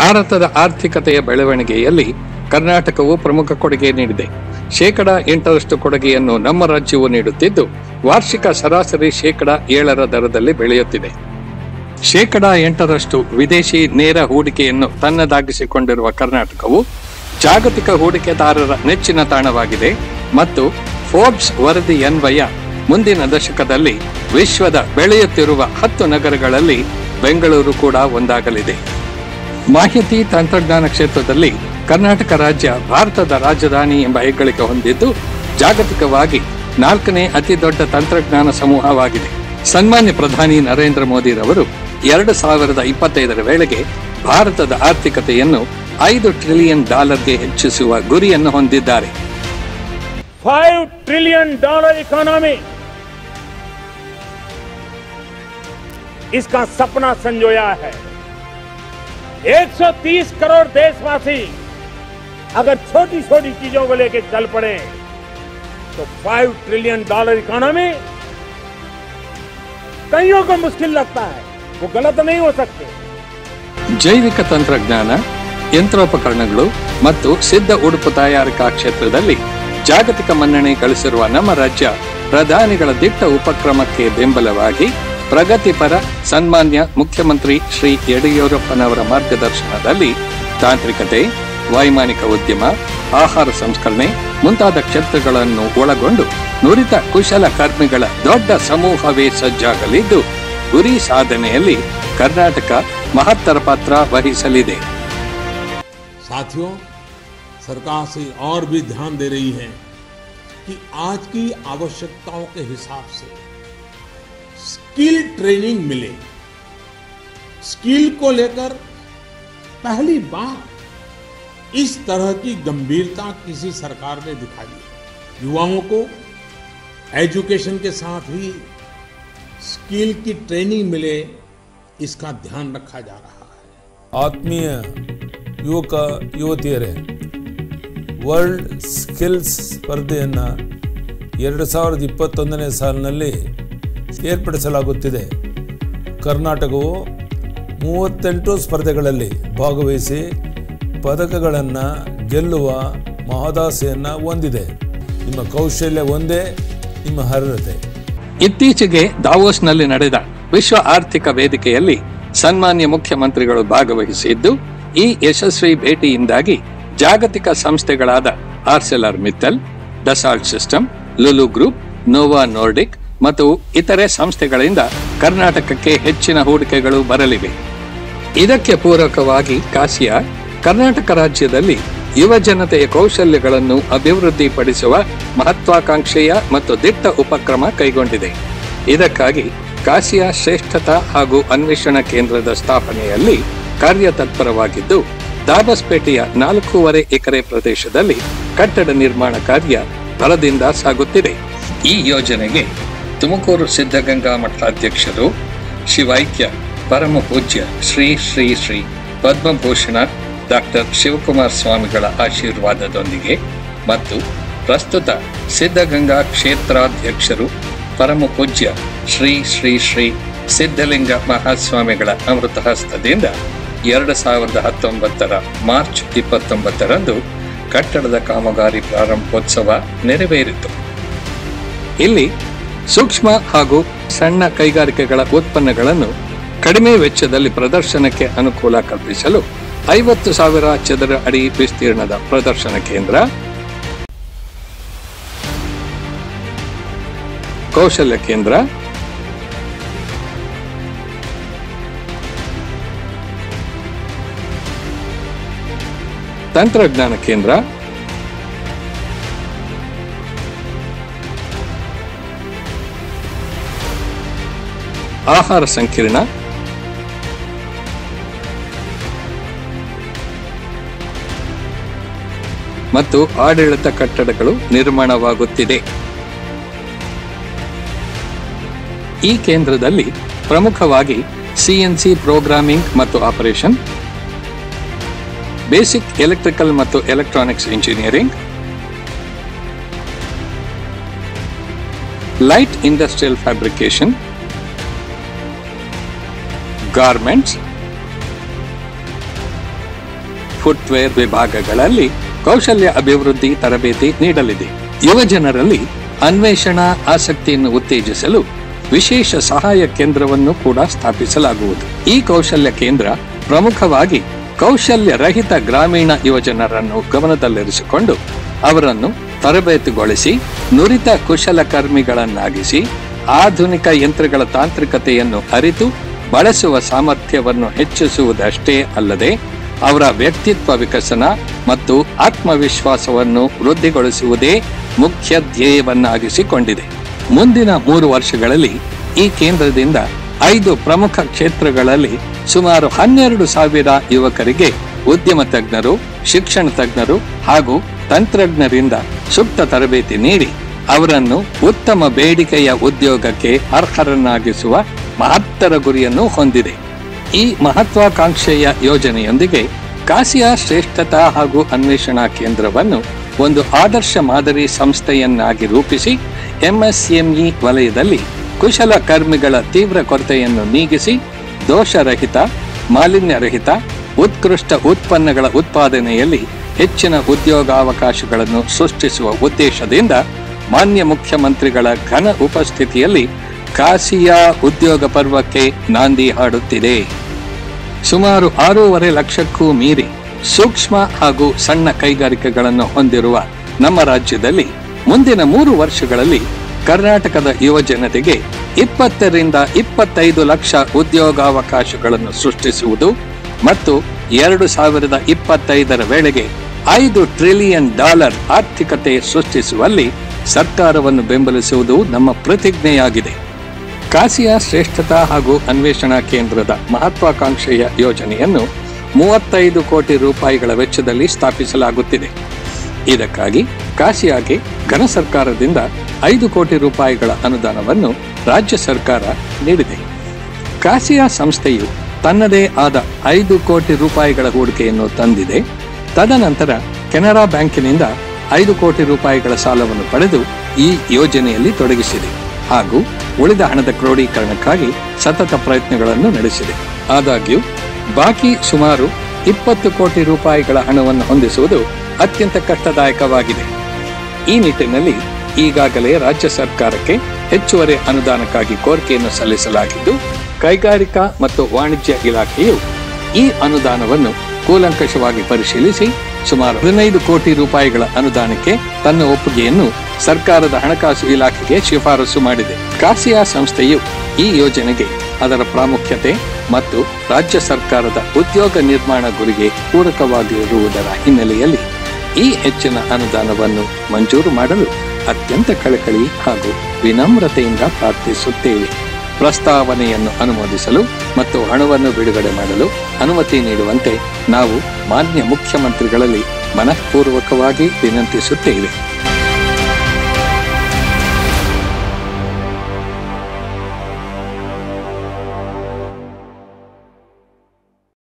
ಭಾರತದ ಆರ್ಥಿಕತೆಯ ಬೆಳವಣಿಗೆಯಲ್ಲಿ ಕರ್ನಾಟಕವು ಪ್ರಮುಖ ಕೊಡುಗೆ ನೀಡಿದೆ ಶೇಕಡ ಎಂಟರಷ್ಟು ಕೊಡುಗೆಯನ್ನು ನಮ್ಮ ರಾಜ್ಯವು ನೀಡುತ್ತಿದ್ದು ವಾರ್ಷಿಕ ಸರಾಸರಿ ಶೇಕಡ ಏಳರ ದರದಲ್ಲಿ ಬೆಳೆಯುತ್ತಿದೆ ಶೇಕಡ ಎಂಟರಷ್ಟು ವಿದೇಶಿ ನೇರ ಹೂಡಿಕೆಯನ್ನು ತನ್ನದಾಗಿಸಿಕೊಂಡಿರುವ ಕರ್ನಾಟಕವು ಜಾಗತಿಕ ಹೂಡಿಕೆದಾರರ ನೆಚ್ಚಿನ ತಾಣವಾಗಿದೆ ಮತ್ತು ಫೋರ್ಬ್ಸ್ ವರದಿ ಅನ್ವಯ ಮುಂದಿನ ದಶಕದಲ್ಲಿ ವಿಶ್ವದ ಬೆಳೆಯುತ್ತಿರುವ ಹತ್ತು ನಗರಗಳಲ್ಲಿ ಬೆಂಗಳೂರು ಕೂಡ ಒಂದಾಗಲಿದೆ ಮಾಹಿತಿ ತಂತ್ರಜ್ಞಾನ ಕ್ಷೇತ್ರದಲ್ಲಿ ಕರ್ನಾಟಕ ರಾಜ್ಯ ಭಾರತದ ರಾಜಧಾನಿ ಎಂಬ ಹೆಗ್ಗಳಿಕೆ ಹೊಂದಿದ್ದು ಜಾಗತಿಕವಾಗಿ ನಾಲ್ಕನೇ ಅತಿ ದೊಡ್ಡ ತಂತ್ರಜ್ಞಾನ ಸಮೂಹವಾಗಿದೆ ಸನ್ಮಾನ್ಯ ಪ್ರಧಾನಿ ನರೇಂದ್ರ ಮೋದಿರವರು ಎರಡು ಸಾವಿರದ ಇಪ್ಪತ್ತೈದರ ವೇಳೆಗೆ ಭಾರತದ ಆರ್ಥಿಕತೆಯನ್ನು ಐದು ಟ್ರಿಲಿಯನ್ ಡಾಲರ್ಗೆ ಹೆಚ್ಚಿಸುವ ಗುರಿಯನ್ನು ಹೊಂದಿದ್ದಾರೆ फाइव ट्रिलियन डॉलर इकोनॉमी इसका सपना संजोया है 130 करोड़ देशवासी अगर छोटी छोटी चीजों को लेकर चल पड़े तो 5 ट्रिलियन डॉलर इकोनॉमी कईयों को मुश्किल लगता है वो गलत नहीं हो सकते ಜೈವಿಕ ತಂತ್ರಜ್ಞಾನ ಯಂತ್ರೋಪಕರಣಗಳು ಮತ್ತು ಸಿದ್ಧ ಉಡುಪು ತಯಾರಿಕಾ ಕ್ಷೇತ್ರದಲ್ಲಿ ಜಾಗತಿಕ ಮನ್ನಣೆ ಗಳಿಸಿರುವ ನಮ್ಮ ರಾಜ್ಯ ಪ್ರಧಾನಿಗಳ ದಿಟ್ಟ ಉಪಕ್ರಮಕ್ಕೆ ಬೆಂಬಲವಾಗಿ ಪ್ರಗತಿಪರ ಸನ್ಮಾನ್ಯ ಮುಖ್ಯಮಂತ್ರಿ ಶ್ರೀ ಯಡಿಯೂರಪ್ಪನವರ ಮಾರ್ಗದರ್ಶನದಲ್ಲಿ ತಾಂತ್ರಿಕತೆ ವೈಮಾನಿಕ ಉದ್ಯಮ ಆಹಾರ ಸಂಸ್ಕರಣೆ ಮುಂತಾದ ಕ್ಷೇತ್ರಗಳನ್ನು ಒಳಗೊಂಡು ನುರಿತ ಕುಶಲ ಕರ್ಮಿಗಳ ದೊಡ್ಡ ಸಮೂಹವೇ ಸಜ್ಜಾಗಲಿದ್ದು ಗುರಿ ಸಾಧನೆಯಲ್ಲಿ ಕರ್ನಾಟಕ ಮಹತ್ತರ ಪಾತ್ರ ವಹಿಸಲಿದೆ साथियों सरकार से और भी ध्यान दे रही है कि आज की आवश्यकताओं के हिसाब से स्किल ट्रेनिंग मिले स्किल को लेकर पहली बार इस तरह की गंभीरता किसी सरकार ने दिखाई है युवाओं को एजुकेशन के साथ ही स्किल की ट्रेनिंग मिले इसका ध्यान रखा जा रहा है ಆತ್ಮೀಯ ಯುವಕ ಯುವತಿಯರೇ ವರ್ಲ್ಡ್ ಸ್ಕಿಲ್ಸ್ ಸ್ಪರ್ಧೆಯನ್ನು ಎರಡು ಸಾವಿರದ ಇಪ್ಪತ್ತೊಂದನೇ ಸಾಲಿನಲ್ಲಿ ಏರ್ಪಡಿಸಲಾಗುತ್ತಿದೆ ಕರ್ನಾಟಕವು ಮೂವತ್ತೆಂಟು ಸ್ಪರ್ಧೆಗಳಲ್ಲಿ ಭಾಗವಹಿಸಿ ಪದಕಗಳನ್ನು ಗೆಲ್ಲುವ ಮಹದಾಸೆಯನ್ನು ಹೊಂದಿದೆ ನಿಮ್ಮ ಕೌಶಲ್ಯ ಒಂದೇ ನಿಮ್ಮ ಅರ್ಹತೆ ಇತ್ತೀಚೆಗೆ ದಾವೋಸ್ನಲ್ಲಿ ನಡೆದ ವಿಶ್ವ ಆರ್ಥಿಕ ವೇದಿಕೆಯಲ್ಲಿ ಸನ್ಮಾನ್ಯ ಮುಖ್ಯಮಂತ್ರಿಗಳು ಭಾಗವಹಿಸಿದ್ದು ಈ ಯಶಸ್ವಿ ಭೇಟಿಯಿಂದಾಗಿ ಜಾಗತಿಕ ಸಂಸ್ಥೆಗಳಾದ Arcelor Mittal Dassault system Lulu group Novo Nordisk ಮತ್ತು ಇತರೆ ಸಂಸ್ಥೆಗಳಿಂದ ಕರ್ನಾಟಕಕ್ಕೆ ಹೆಚ್ಚಿನ ಹೂಡಿಕೆಗಳು ಬರಲಿವೆ ಇದಕ್ಕೆ ಪೂರಕವಾಗಿ ಕಾಸಿಯಾ ಕರ್ನಾಟಕ ರಾಜ್ಯದಲ್ಲಿ ಯುವ ಜನತೆಯ ಕೌಶಲ್ಯಗಳನ್ನು ಅಭಿವೃದ್ಧಿಪಡಿಸುವ ಮಹತ್ವಾಕಾಂಕ್ಷೆಯ ಮತ್ತು ದಿಟ್ಟ ಉಪಕ್ರಮ ಕೈಗೊಂಡಿದೆ ಇದಕ್ಕಾಗಿ ಕಾಸಿಯಾ ಶ್ರೇಷ್ಠತಾ ಹಾಗೂ ಅನ್ವೇಷಣಾ ಕೇಂದ್ರದ ಸ್ಥಾಪನೆಯಲ್ಲಿ ಕಾರ್ಯತತ್ಪರವಾಗಿದ್ದು ದಾಬಸ್ಪೇಟೆಯ ನಾಲ್ಕೂವರೆ ಎಕರೆ ಪ್ರದೇಶದಲ್ಲಿ ಕಟ್ಟಡ ನಿರ್ಮಾಣ ಕಾರ್ಯ ಭರದಿಂದ ಸಾಗುತ್ತಿದೆ ಈ ಯೋಜನೆಗೆ ತುಮಕೂರು ಸಿದ್ಧಗಂಗಾ ಮಠಾಧ್ಯಕ್ಷರು ಶಿವೈಕ್ಯ ಪರಮ ಪೂಜ್ಯ ಶ್ರೀ ಶ್ರೀ ಶ್ರೀ ಪದ್ಮಭೂಷಣ ಡಾಕ್ಟರ್ ಶಿವಕುಮಾರ್ ಸ್ವಾಮಿಗಳ ಆಶೀರ್ವಾದದೊಂದಿಗೆ ಮತ್ತು ಪ್ರಸ್ತುತ ಸಿದ್ಧಗಂಗಾ ಕ್ಷೇತ್ರಾಧ್ಯಕ್ಷರು ಪರಮ ಪೂಜ್ಯ ಶ್ರೀ ಶ್ರೀ ಶ್ರೀ ಸಿದ್ಧಲಿಂಗ ಮಹಾಸ್ವಾಮಿಗಳ ಅಮೃತ ಹಸ್ತದಿಂದ ಎರಡು ಸಾವಿರದ ಹತ್ತೊಂಬತ್ತರ ಮಾರ್ಚ್ ಇಪ್ಪತ್ತೊಂಬತ್ತರಂದು ಕಟ್ಟಡದ ಕಾಮಗಾರಿ ಪ್ರಾರಂಭೋತ್ಸವ ನೆರವೇರಿತು ಇಲ್ಲಿ ಸೂಕ್ಷ್ಮ ಹಾಗೂ ಸಣ್ಣ ಕೈಗಾರಿಕೆಗಳ ಉತ್ಪನ್ನಗಳನ್ನು ಕಡಿಮೆ ವೆಚ್ಚದಲ್ಲಿ ಪ್ರದರ್ಶನಕ್ಕೆ ಅನುಕೂಲ ಕಲ್ಪಿಸಲು ಐವತ್ತು ಸಾವಿರ ಚದರ ಅಡಿ ವಿಸ್ತೀರ್ಣದ ಪ್ರದರ್ಶನ ಕೇಂದ್ರ ಕೌಶಲ್ಯ ಕೇಂದ್ರ ತಂತ್ರಜ್ಞಾನ ಕೇಂದ್ರ ಆಹಾರ ಸಂಕೀರ್ಣ ಮತ್ತು ಆಡಳಿತ ಕಟ್ಟಡಗಳು ನಿರ್ಮಾಣವಾಗುತ್ತಿದೆ ಈ ಕೇಂದ್ರದಲ್ಲಿ ಪ್ರಮುಖವಾಗಿ ಸಿಎನ್ಸಿ ಪ್ರೋಗ್ರಾಮಿಂಗ್ ಮತ್ತು ಆಪರೇಷನ್ ಬೇಸಿಕ್ ಎಲೆಕ್ಟ್ರಿಕಲ್ ಮತ್ತು electronics engineering light industrial fabrication garments footwear ವಿಭಾಗಗಳಲ್ಲಿ ಕೌಶಲ್ಯ ಅಭಿವೃದ್ಧಿ ತರಬೇತಿ ನೀಡಲಿದೆ ಯುವ ಜನರಲ್ಲಿ ಅನ್ವೇಷಣಾ ಆಸಕ್ತಿಯನ್ನು ಉತ್ತೇಜಿಸಲು ವಿಶೇಷ ಸಹಾಯ ಕೇಂದ್ರವನ್ನು ಕೂಡ ಸ್ಥಾಪಿಸಲಾಗುವುದು ಈ ಕೌಶಲ್ಯ ಕೇಂದ್ರ ಪ್ರಮುಖವಾಗಿ ಕೌಶಲ್ಯ ರಹಿತ ಗ್ರಾಮೀಣ ಯುವಜನರನ್ನು ಗಮನದಲ್ಲಿರಿಸಿಕೊಂಡು ಅವರನ್ನು ತರಬೇತಿಗೊಳಿಸಿ ನುರಿತ ಕುಶಲಕರ್ಮಿಗಳನ್ನಾಗಿಸಿ ಆಧುನಿಕ ಯಂತ್ರಗಳ ತಾಂತ್ರಿಕತೆಯನ್ನು ಅರಿತು ಬಳಸುವ ಸಾಮರ್ಥ್ಯವನ್ನು ಹೆಚ್ಚಿಸುವುದಷ್ಟೇ ಅಲ್ಲದೆ ಅವರ ವ್ಯಕ್ತಿತ್ವ ವಿಕಸನ ಮತ್ತು ಆತ್ಮವಿಶ್ವಾಸವನ್ನು ವೃದ್ಧಿಗೊಳಿಸುವುದೇ ಮುಖ್ಯ ಧ್ಯೇಯವನ್ನಾಗಿಸಿಕೊಂಡಿದೆ ಮುಂದಿನ ಮೂರು ವರ್ಷಗಳಲ್ಲಿ ಈ ಕೇಂದ್ರದಿಂದ ಐದು ಪ್ರಮುಖ ಕ್ಷೇತ್ರಗಳಲ್ಲಿ ಸುಮಾರು ಹನ್ನೆರಡು ಸಾವಿರ ಯುವಕರಿಗೆ ಉದ್ಯಮ ತಜ್ಞರು ಶಿಕ್ಷಣ ತಜ್ಞರು ಹಾಗೂ ತಂತ್ರಜ್ಞರಿಂದ ಸೂಕ್ತ ತರಬೇತಿ ನೀಡಿ ಅವರನ್ನು ಉತ್ತಮ ಬೇಡಿಕೆಯ ಉದ್ಯೋಗಕ್ಕೆ ಅರ್ಹರನ್ನಾಗಿಸುವ ಮಹತ್ತರ ಗುರಿಯನ್ನು ಹೊಂದಿದೆ ಈ ಮಹತ್ವಾಕಾಂಕ್ಷೆಯ ಯೋಜನೆಯೊಂದಿಗೆ ಕಾಸಿಯಾ ಶ್ರೇಷ್ಠತಾ ಹಾಗೂ ಅನ್ವೇಷಣಾ ಕೇಂದ್ರವನ್ನು ಒಂದು ಆದರ್ಶ ಮಾದರಿ ಸಂಸ್ಥೆಯನ್ನಾಗಿ ರೂಪಿಸಿ ಎಂಎಸ್ಎಂಇ ವಲಯದಲ್ಲಿ ಕುಶಲಕರ್ಮಿಗಳ ತೀವ್ರ ಕೊರತೆಯನ್ನು ನೀಗಿಸಿ ದೋಷರಹಿತ ಮಾಲಿನ್ಯರಹಿತ ಉತ್ಕೃಷ್ಟ ಉತ್ಪನ್ನಗಳ ಉತ್ಪಾದನೆಯಲ್ಲಿ ಹೆಚ್ಚಿನ ಉದ್ಯೋಗಾವಕಾಶಗಳನ್ನು ಸೃಷ್ಟಿಸುವ ಉದ್ದೇಶದಿಂದ ಮಾನ್ಯ ಮುಖ್ಯಮಂತ್ರಿಗಳ ಘನ ಉಪಸ್ಥಿತಿಯಲ್ಲಿ ಕಾಸಿಯಾ ಉದ್ಯೋಗ ಪರ್ವಕ್ಕೆ ನಾಂದಿ ಹಾಡುತ್ತಿದೆ ಸುಮಾರು ಆರೂವರೆ ಲಕ್ಷಕ್ಕೂ ಮೀರಿ ಸೂಕ್ಷ್ಮ ಹಾಗೂ ಸಣ್ಣ ಕೈಗಾರಿಕೆಗಳನ್ನು ಹೊಂದಿರುವ ನಮ್ಮ ರಾಜ್ಯದಲ್ಲಿ ಮುಂದಿನ ಮೂರು ವರ್ಷಗಳಲ್ಲಿ ಕರ್ನಾಟಕದ ಯುವ ಜನತೆಗೆ ಇಪ್ಪತ್ತರಿಂದ ಇಪ್ಪತ್ತೈದು ಲಕ್ಷ ಉದ್ಯೋಗಾವಕಾಶಗಳನ್ನು ಸೃಷ್ಟಿಸುವುದು ಮತ್ತು ಎರಡು ಸಾವಿರದ ಇಪ್ಪತ್ತೈದರ ವೇಳೆಗೆ ಐದು ಟ್ರಿಲಿಯನ್ ಡಾಲರ್ ಆರ್ಥಿಕತೆ ಸೃಷ್ಟಿಸುವಲ್ಲಿ ಸರ್ಕಾರವನ್ನು ಬೆಂಬಲಿಸುವುದು ನಮ್ಮ ಪ್ರತಿಜ್ಞೆಯಾಗಿದೆ ಕಾಸಿಯಾ ಶ್ರೇಷ್ಠತಾ ಹಾಗೂ ಅನ್ವೇಷಣಾ ಕೇಂದ್ರದ ಮಹತ್ವಾಕಾಂಕ್ಷೆಯ ಯೋಜನೆಯನ್ನು ಮೂವತ್ತೈದು ಕೋಟಿ ರೂಪಾಯಿಗಳ ವೆಚ್ಚದಲ್ಲಿ ಸ್ಥಾಪಿಸಲಾಗುತ್ತಿದೆ ಇದಕ್ಕಾಗಿ ಕಾಸಿಯಾಗೆ ಘನ ಸರ್ಕಾರದಿಂದ ಐದು ಕೋಟಿ ರೂಪಾಯಿಗಳ ಅನುದಾನವನ್ನು ರಾಜ್ಯ ಸರ್ಕಾರ ನೀಡಿದೆ ಕಾಸಿಯಾ ಸಂಸ್ಥೆಯು ತನ್ನದೇ ಆದ ಐದು ಕೋಟಿ ರೂಪಾಯಿಗಳ ಹೂಡಿಕೆಯನ್ನು ತಂದಿದೆ ತದನಂತರ ಕೆನರಾ ಬ್ಯಾಂಕಿನಿಂದ ಐದು ಕೋಟಿ ರೂಪಾಯಿಗಳ ಸಾಲವನ್ನು ಪಡೆದು ಈ ಯೋಜನೆಯಲ್ಲಿ ತೊಡಗಿಸಿದೆ ಹಾಗೂ ಉಳಿದ ಹಣದ ಕ್ರೋಢೀಕರಣಕ್ಕಾಗಿ ಸತತ ಪ್ರಯತ್ನಗಳನ್ನು ನಡೆಸಿದೆ ಆದಾಗ್ಯೂ ಬಾಕಿ ಸುಮಾರು ಇಪ್ಪತ್ತು ಕೋಟಿ ರೂಪಾಯಿಗಳ ಹಣವನ್ನು ಹೊಂದಿಸುವುದು ಅತ್ಯಂತ ಕಷ್ಟದಾಯಕವಾಗಿದೆ ಈ ನಿಟ್ಟಿನಲ್ಲಿ ಈಗಾಗಲೇ ರಾಜ್ಯ ಸರ್ಕಾರಕ್ಕೆ ಹೆಚ್ಚುವರಿ ಅನುದಾನಕ್ಕಾಗಿ ಕೋರಿಕೆಯನ್ನು ಸಲ್ಲಿಸಲಾಗಿದ್ದು ಕೈಗಾರಿಕಾ ಮತ್ತು ವಾಣಿಜ್ಯ ಇಲಾಖೆಯು ಈ ಅನುದಾನವನ್ನು ಕೂಲಂಕಷವಾಗಿ ಪರಿಶೀಲಿಸಿ ಸುಮಾರು ಹದಿನೈದು ಕೋಟಿ ರೂಪಾಯಿಗಳ ಅನುದಾನಕ್ಕೆ ತನ್ನ ಒಪ್ಪಿಗೆಯನ್ನು ಸರ್ಕಾರದ ಹಣಕಾಸು ಇಲಾಖೆಗೆ ಶಿಫಾರಸು ಮಾಡಿದೆ ಕಾಸಿಯಾ ಸಂಸ್ಥೆಯು ಈ ಯೋಜನೆಗೆ ಅದರ ಪ್ರಾಮುಖ್ಯತೆ ಮತ್ತು ರಾಜ್ಯ ಸರ್ಕಾರದ ಉದ್ಯೋಗ ನಿರ್ಮಾಣ ಗುರಿಗೆ ಪೂರಕವಾಗಿರುವುದರ ಹಿನ್ನೆಲೆಯಲ್ಲಿ ಈ ಹೆಚ್ಚಿನ ಅನುದಾನವನ್ನು ಮಂಜೂರು ಮಾಡಲು ಅತ್ಯಂತ ಕಳಕಳಿ ಹಾಗೂ ವಿನಮ್ರತೆಯಿಂದ ಪ್ರಾರ್ಥಿಸುತ್ತೇವೆ ಪ್ರಸ್ತಾವನೆಯನ್ನು ಅನುಮೋದಿಸಲು ಮತ್ತು ಹಣವನ್ನು ಬಿಡುಗಡೆ ಮಾಡಲು ಅನುಮತಿ ನೀಡುವಂತೆ ನಾವು ಮಾನ್ಯ ಮುಖ್ಯಮಂತ್ರಿಗಳಲ್ಲಿ ಮನಃಪೂರ್ವಕವಾಗಿ ವಿನಂತಿಸುತ್ತೇವೆ